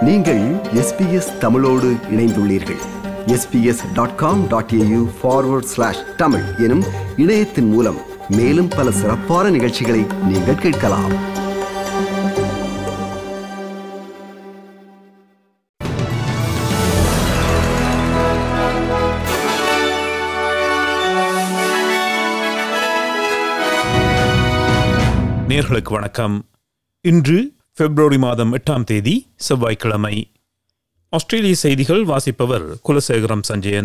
நீங்கள் எஸ்பிஎஸ் தமிழோடு இணைந்துள்ளீர்கள் SBS dot com dot AU forward slash Tamil எனும் இணையத்தின் மூலம் மேலும் பல சிறப்பான நிகழ்ச்சிகளை நீங்கள் கேட்கலாம் நேர்களுக்கு வணக்கம் இன்று பிப்ரவரி மாதம் எட்டாம் தேதி செவ்வாய்க்கிழமை ஆஸ்திரேலிய செய்திகள் வாசிப்பவர் குலசேகரம் சஞ்சயன்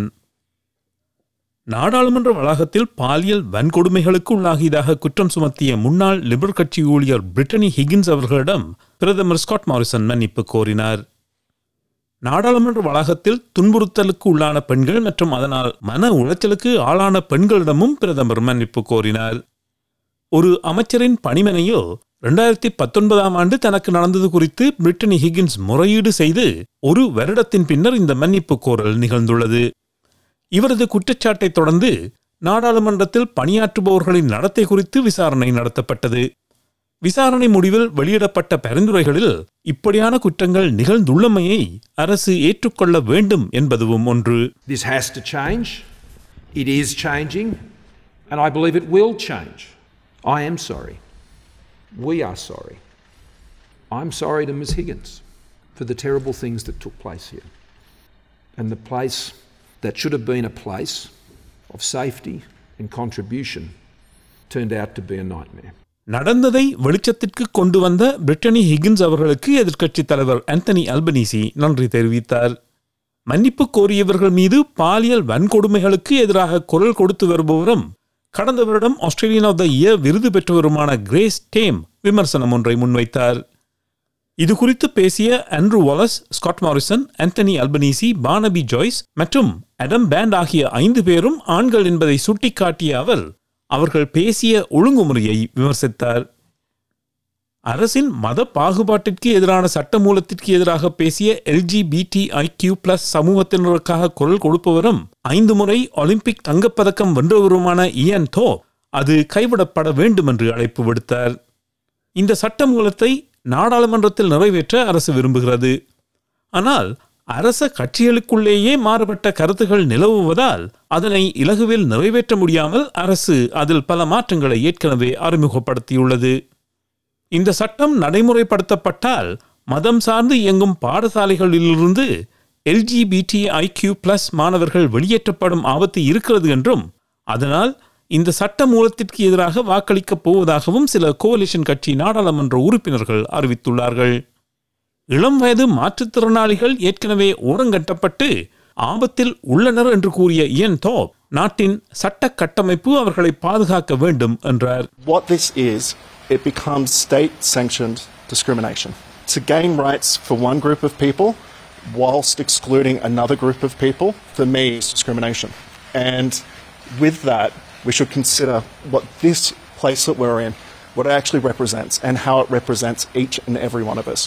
நாடாளுமன்ற வளாகத்தில் பாலியல் வன்கொடுமைகளுக்கு உள்ளாகியதாக குற்றம் சுமத்திய முன்னாள் லிபரல் கட்சி ஊழியர் பிரிட்டனி ஹிகின்ஸ் அவர்களிடம் பிரதமர் ஸ்காட் மாரிசன் மன்னிப்பு கோரினார் நாடாளுமன்ற வளாகத்தில் துன்புறுத்தலுக்கு உள்ளான பெண்கள் மற்றும் அதனால் மன உளைச்சலுக்கு ஆளான பெண்களிடமும் பிரதமர் மன்னிப்பு கோரினார் ஒரு அமைச்சரின் பணிமனையோ இரண்டாயிரத்தி பத்தொன்பதாம் ஆண்டு தனக்கு நடந்தது குறித்து பிரிட்டனி ஹிகின்ஸ் முறையீடு செய்து ஒரு வருடத்தின் பின்னர் இந்த மன்னிப்பு கோரல் நிகழ்ந்துள்ளது இவரது குற்றச்சாட்டை தொடர்ந்து நாடாளுமன்றத்தில் பணியாற்றுபவர்களின் நடத்தை குறித்து விசாரணை நடத்தப்பட்டது விசாரணை முடிவில் வெளியிடப்பட்ட பரிந்துரைகளில் இப்படியான குற்றங்கள் நிகழ்ந்துள்ளமையை அரசு ஏற்றுக்கொள்ள வேண்டும் என்பதுவும் ஒன்று This has to change. It is changing, and I believe it will change. I am sorry. We are sorry. I'm sorry to Ms. Higgins for the terrible things that took place here. And the place that should have been a place of safety and contribution turned out to be a nightmare. நடந்ததை வெளிச்சத்திற்கு கொண்டு வந்த Brittany Higgins அவர்களுக்கு எதிர்க்கட்சித் தலைவர் Anthony Albanese நன்றி தெரிவித்தார் மன்னிப்பு கோரியவர்கள் மீது பாலியல் வன்கொடுமைகளுக்கு எதிராக குரல் கொடுத்து வருபவரும் கடந்த வருடம் ஆஸ்திரேலியன் ஆஃப் த இயர் விருது பெற்றவருமான கிரேஸ் டேம் விமர்சனம் ஒன்றை முன்வைத்தார் இது குறித்து பேசிய Andrew Wallace Scott Morrison Anthony Albanese Barnaby Joyce மற்றும் அடம் பேண்ட் ஆகிய ஐந்து பேரும் ஆண்கள் என்பதை சுட்டிக்காட்டிய அவர் அவர்கள் பேசிய ஒழுங்குமுறையை விமர்சித்தார் அரசின் மத பாகுபாட்டிற்கு எதிரான சட்ட மூலத்திற்கு எதிராக பேசிய எல்ஜிபிடி ஐக்யூ பிளஸ் சமூகத்தினருக்காக குரல் கொடுப்பவரும் ஐந்து முறை ஒலிம்பிக் தங்கப்பதக்கம் வென்றவருமான இயன் தோ அது கைவிடப்பட வேண்டும் என்று அழைப்பு விடுத்தார் இந்த சட்ட மூலத்தை நாடாளுமன்றத்தில் நிறைவேற்ற அரசு விரும்புகிறது ஆனால் அரச கட்சிகளுக்குள்ளேயே மாறுபட்ட கருத்துகள் நிலவுவதால் அதனை இலகுவில் நிறைவேற்ற முடியாமல் அரசு அதில் பல மாற்றங்களை ஏற்கனவே அறிமுகப்படுத்தியுள்ளது இந்த சட்டம் நடைமுறைப்படுத்தப்பட்டால் மதம் சார்ந்து இயங்கும் பாடசாலைகளிலிருந்து எல்ஜிபிடி ஐக்யூ பிளஸ் மாணவர்கள் வெளியேற்றப்படும் ஆபத்து இருக்கிறது என்றும் அதனால் இந்த சட்ட மூலத்திற்கு எதிராக வாக்களிக்கப் போவதாகவும் சில கோலிஷன் கட்சி நாடாளுமன்ற உறுப்பினர்கள் அறிவித்துள்ளார்கள் இளம் வயது மாற்றுத்திறனாளிகள் ஏற்கனவே ஓரங்கட்டப்பட்டு ஆபத்தில் உள்ளனர் என்று கூறிய இயன் தோப் நாட்டின் சட்ட கட்டமைப்பு அவர்களை பாதுகாக்க வேண்டும் என்றார் What this is, it becomes state sanctioned discrimination. To gain rights for one group of people whilst excluding another group of people, for me, is discrimination. And with that, we should consider what this place that we're in, what it actually represents, and how it represents each and every one of us.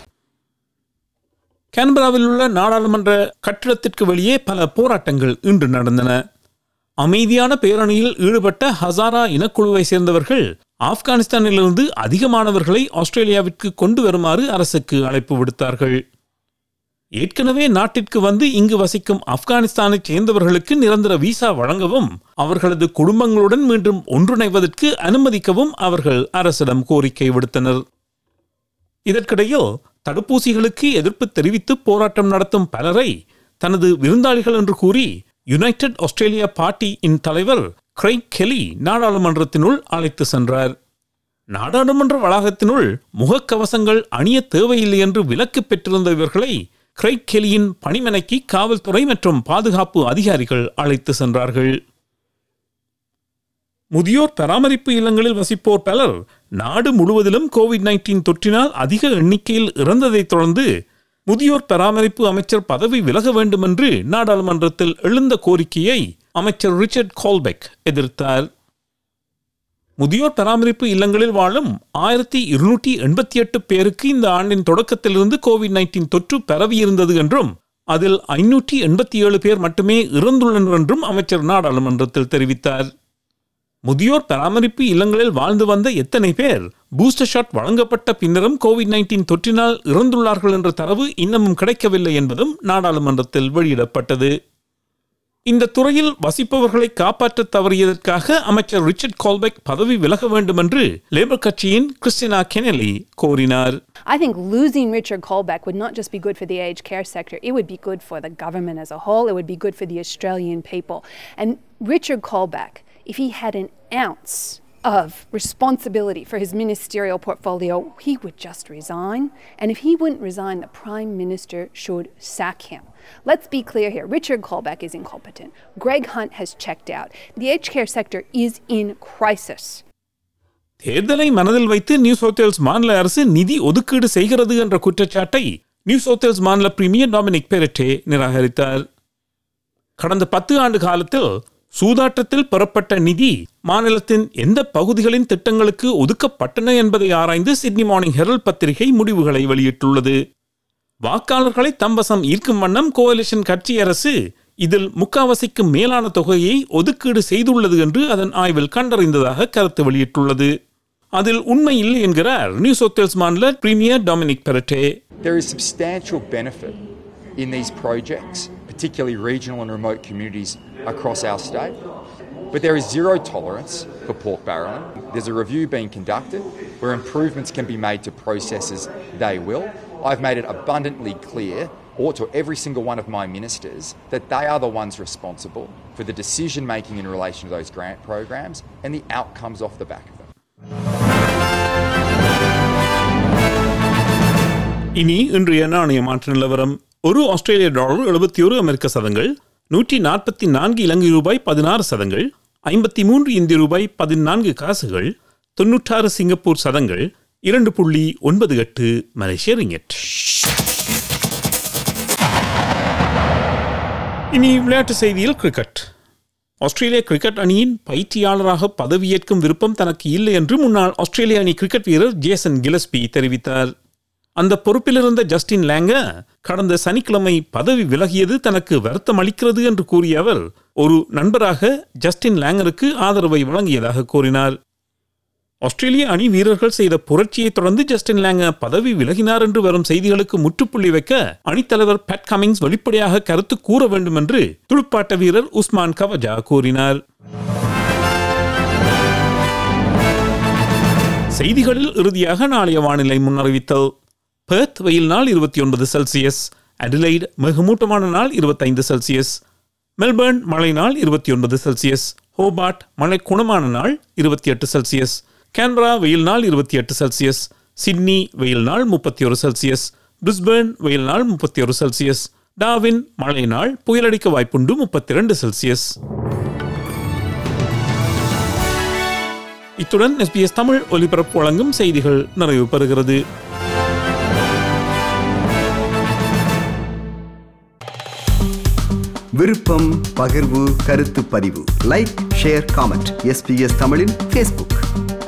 கேன்பராவில் உள்ள நாடாளுமன்ற கட்டிடத்திற்கு வெளியே பல போராட்டங்கள் இன்று நடந்தன அமைதியான பேரணியில் ஈடுபட்ட ஹசாரா இனக்குழுவை சேர்ந்தவர்கள் ஆப்கானிஸ்தானிலிருந்து அதிகமானவர்களை ஆஸ்திரேலியாவிற்கு கொண்டு வருமாறு அரசுக்கு அழைப்பு விடுத்தார்கள் ஏற்கனவே நாட்டிற்கு வந்து இங்கு வசிக்கும் ஆப்கானிஸ்தானைச் சேர்ந்தவர்களுக்கு நிரந்தர விசா வழங்கவும் அவர்களது குடும்பங்களுடன் மீண்டும் ஒன்றிணைவதற்கு அனுமதிக்கவும் அவர்கள் அரசிடம் கோரிக்கை விடுத்தனர் இதற்கிடையில் தடுப்பூசிகளுக்கு எதிர்ப்பு தெரிவித்து போராட்டம் நடத்தும் பலரை தனது விருந்தாளிகள் என்று கூறி யுனைடெட் ஆஸ்திரேலியா பார்ட்டி இன் தலைவர் கிரைக் கெலி நாடாளுமன்றத்தினுள் அழைத்து சென்றார் நாடாளுமன்ற வளாகத்தினுள் முகக்கவசங்கள் அணிய தேவையில்லை என்று விலக்கு பெற்றிருந்த இவர்களை கிரைக் கெலியின் பணிமனைக்கு காவல்துறை மற்றும் பாதுகாப்பு அதிகாரிகள் அழைத்து சென்றார்கள் முதியோர் பராமரிப்பு இல்லங்களில் வசிப்போர் பலர் நாடு முழுவதிலும் கோவிட் நைன்டீன் தொற்றினால் அதிக எண்ணிக்கையில் இறந்ததைத் தொடர்ந்து முதியோர் பராமரிப்பு அமைச்சர் பதவி விலக வேண்டும் என்று நாடாளுமன்றத்தில் எழுந்த கோரிக்கையை அமைச்சர் ரிச்சர்ட் கோல்பெக் எதிர்த்தார் முதியோர் பராமரிப்பு இல்லங்களில் வாழும் ஆயிரத்தி இருநூற்றி எண்பத்தி எட்டு பேருக்கு இந்த ஆண்டின் தொடக்கத்திலிருந்து கோவிட் நைன்டீன் தொற்று பரவியிருந்தது என்றும் அதில் ஐநூற்றி எண்பத்தி ஏழு பேர் மட்டுமே இறந்துள்ளனர் என்றும் அமைச்சர் நாடாளுமன்றத்தில் தெரிவித்தார் முதியோர் பராமரிப்பு இல்லங்களில் வாழ்ந்து வந்த எத்தனை பேர் பூஸ்டர் ஷாட் வழங்கப்பட்ட பின்னரும் கோவிட் நைன்டீன் தொற்றினால் இறந்துள்ளார்கள் என்ற தரவு இன்னமும் கிடைக்கவில்லை என்பதும் நாடாளுமன்றத்தில் வெளியிடப்பட்டது இந்த துறையில் வசிப்பவர்களை காப்பாற்ற தவறியதற்காக அமைச்சர் ரிச்சர்ட் கால்பெக் பதவி விலக வேண்டும் என்று லேபர் கட்சியின் கிறிஸ்டினா கெனலி கோரினார் I think losing Richard Colbeck would not just be good for the aged care sector, it would be good for the government as a whole, it would be good for the Australian people. And Richard Colbeck, if he had an ounce of responsibility for his ministerial portfolio, he would just resign. And if he wouldn't resign, the Prime Minister should sack him. Let's be clear here Richard Colbeck is incompetent. Greg Hunt has checked out. The aged care sector is in crisis. தேர்தலை மனதில் வைத்து new South Wales மாநில அரசு நிதி ஒதுக்கீடு செய்கிறது என்ற குற்றச்சாட்டை நியூ சவுத் வேல்ஸ் மாநில பிரீமியர் டாமினிக் பெரட்டே நிராகரித்தார் கடந்த பத்து ஆண்டு காலத்தில் சூதாட்டத்தில் பெறப்பட்ட நிதி மாநிலத்தின் எந்த பகுதிகளின் திட்டங்களுக்கு ஒதுக்கப்பட்டன என்பதை ஆராய்ந்து சிட்னி மார்னிங் ஹெரல்ட் பத்திரிகை முடிவுகளை வெளியிட்டுள்ளது வாக்காளர்களை தம்பசம் ஈர்க்கும் வண்ணம் கோalition கட்சி அரசு இதில் முக்காவாசிக்கு மேலான தொகையை ஒதுக்கீடு செய்துள்ளது என்று அதன் ஆய்வில் கண்டறிந்ததாக கருத்து வெளியிட்டுள்ளது அதில் உண்மை இல்லை என்கிறார் நியூ சவுத் வேல்ஸ் மாநில premier Dominic Perrottet There is substantial benefit in these projects, particularly regional and remote communities across our state. But there is zero tolerance for pork barrelling. There's a review being conducted where improvements can be made to processes, they will. I've made it abundantly clear, or to every single one of my ministers, that they are the ones responsible for the decision making in relation to those grant programs and the outcomes off the back of them. இனி இன்றைய நாணய மாற்று நிலவரம் ஒரு ஆஸ்திரேலிய dollar எழுபத்தி ஒரு அமெரிக்க சதங்கள் நூற்றி நாற்பத்தி நான்கு இலங்கை ரூபாய் பதினாறு சதங்கள் ஐம்பத்தி மூன்று இந்திய ரூபாய் பதினான்கு காசுகள் தொன்னூற்றாறு சிங்கப்பூர் சதங்கள் இரண்டு புள்ளி ஒன்பது எட்டு மலேசிய ரிங்கெட் இனி விளையாட்டு செய்தியில் கிரிக்கெட் ஆஸ்திரேலிய கிரிக்கெட் அணியின் பயிற்சியாளராக பதவியேற்கும் விருப்பம் தனக்கு இல்லை என்று முன்னாள் ஆஸ்திரேலிய அணி கிரிக்கெட் வீரர் ஜேசன் கிலஸ்பி தெரிவித்தார் அந்த பொறுப்பிலிருந்த ஜஸ்டின் லேங்க கடந்த சனிக்கிழமை பதவி விலகியது தனக்கு வருத்தம் அளிக்கிறது என்று கூறிய அவர் ஒரு நண்பராக ஜஸ்டின் லேங்கருக்கு ஆதரவை வழங்கியதாக கூறினார் ஆஸ்திரேலிய அணி வீரர்கள் செய்த புரட்சியை தொடர்ந்து ஜஸ்டின் லேங்க பதவி விலகினார் என்று வரும் செய்திகளுக்கு முற்றுப்புள்ளி வைக்க அணித்தலைவர் பேட் கமிங்ஸ் வெளிப்படையாக கருத்து கூற வேண்டும் என்று துடுப்பாட்ட வீரர் உஸ்மான் கவஜா கூறினார் செய்திகளில் இறுதியாக நாளைய வானிலை முன்னறிவித்தல் பெர்த் வெயில் நாள் இருபத்தி ஒன்பது செல்சியஸ் அடிலைட் மிகமூட்டமான நாள் இருபத்தைந்து செல்சியஸ் மெல்பர்ன் மழை நாள் இருபத்தி ஒன்பது செல்சியஸ் ஹோபார்ட் மழை குணமான நாள் இருபத்தி எட்டு செல்சியஸ் கேன்பரா வெயில் நாள் இருபத்தி எட்டு செல்சியஸ் சிட்னி வெயில் நாள் முப்பத்தி ஒரு செல்சியஸ் பிரிஸ்பர்ன் வெயில் நாள் முப்பத்தி ஒரு செல்சியஸ் டாவின் மழை நாள் புயலடிக்க வாய்ப்புண்டு முப்பத்தி ரெண்டு செல்சியஸ் இத்துடன் எஸ்பிஎஸ் தமிழ் ஒலிபரப்பு வழங்கும் செய்திகள் நிறைவு பெறுகிறது விருப்பம் பகிர்வு கருத்து பதிவு லைக் ஷேர் காமெண்ட் எஸ்பிஎஸ் தமிழின் ஃபேஸ்புக்